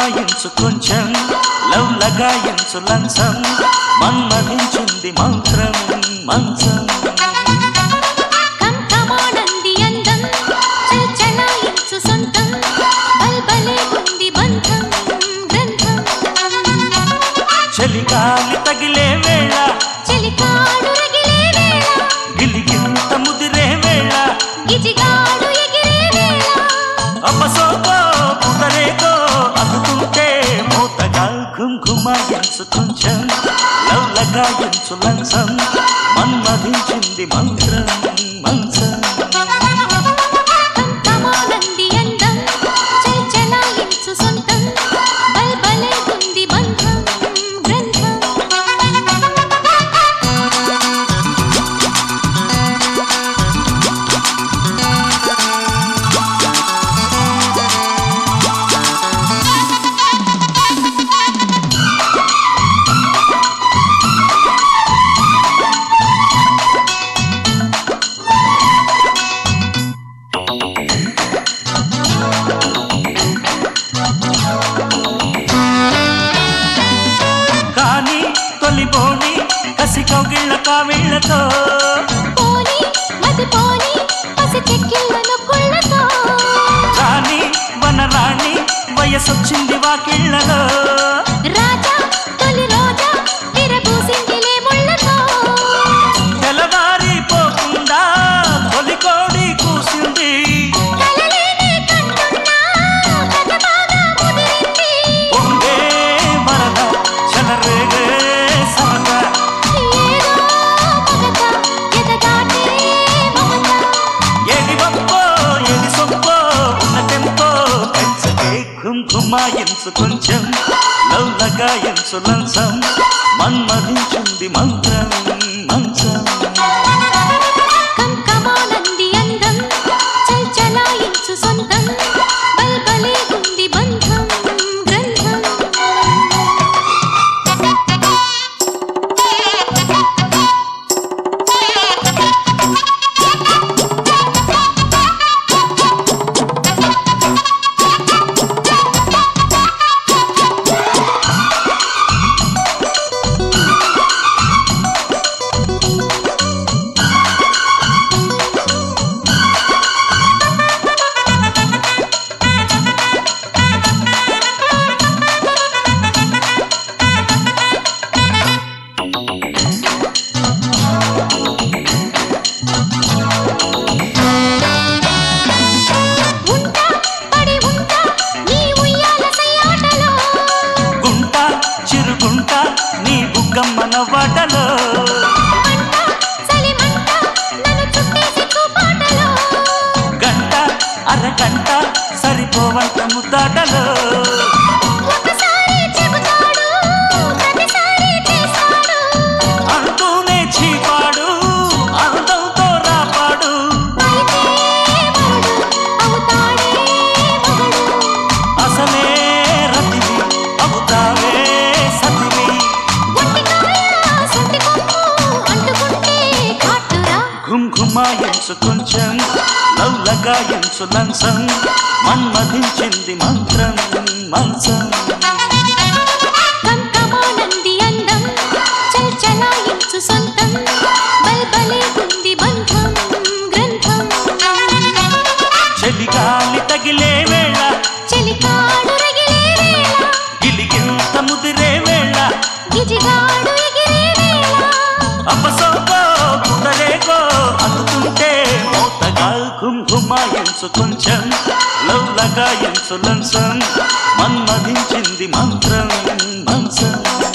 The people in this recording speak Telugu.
ఘుమాయించు కొంచెం లవ్ లగాయించు లంచం మన్మధించింది మంత్రం మంచం కంకమానంది అందం చల్చలాయించు సొంతం బల్బలే ఉంది బంధం గ్రంథం చలిగాలి తగిలే వేళ చెలికాడు రగిలే వేళ గిలిగింత ముదిరే వేళ గిజిగాడు ఎగిరే వేళ అపసోకో పుదరేకో అందుకుంటే మూతగా ఘుంఘుమాయించు కొంచెం లవ్ లగాయించు లంచం మన్మధించింది మంత్రం మంచం కంకమానంది అందం చల్చలాయించు సొంతం బల్బలే ఉంది బంధం గ్రంథం కానీ తొలిపోని కసి కౌగిళ్ళ కావిళ్ళతో పోని మది పోని పసి చెక్కిళ్ళను కుళ్ళతో రాణి వనరాణి వయసొచ్చింది వాకిళ్ళలో రాజా తొలి రోజా విరబూసిందిలే ముళ్ళతో తెల్లవారిపోకుండా తొలి కోడి కూసింది కలలేనే కంటున్నా కథ బాగా ముదిరింది పొంగే వరద చలరేగే సరదా ఏదో మగత ఎదగాటే మమత ఏది గొప్పో ఏది సొప్పో ఉన్న టెంపో పెంచకే ఘుంఘుమాయించు కొంచెం లవ్ లగాయించు లంచం మన్మధించింది మంత్రం మంచం కంకమానంది అందం చల్చలాయించు సొంతం బల్బలే ఉంది బంధం గ్రంథం ఉంటా పడి ఉంటా నీ ఉయ్యాల సయ్యాటలో గుంట చిరుగుంట నీ బుగ్గమ్మన వాటలో మంట చలిమంట నన్ను చుట్టేసి చూపాటలో గంట అరగంట సరిపోవంట ముద్దాటలో ఒకసారి చెబుతాడు ప్రతిసారి చేస్తాడు అంటూనే చీపాడు అందంతో రాపాడు అయితే వరుడు అవుతాడే మగడు అసలే రతివి అవుతావే సతివి ఒంటికాయ సొంటి కొమ్ము అంటుకుంటే కాటురా ఘుంఘుమాయించు కొంచెం లవ్ లగాయించు లంచం మన్మధించింది మంత్రం మంచం కంకమానంది అందం చల్చలాయించు సొంతం బల్బలే ఉంది బంధం గ్రంథం చలిగాలి తగిలే వేళ చెలికాడు రగిలే వేళ గిలిగింత ముదిరే వేళ గిజిగాడు ఎగిరే వేళ అపసోకో కుదరేకో అందుతుంటే మోతగా కుంభుమాయించు కొంచెం లవ్ లగాయించు లంచం మన్మధించింది మంత్రం మంచం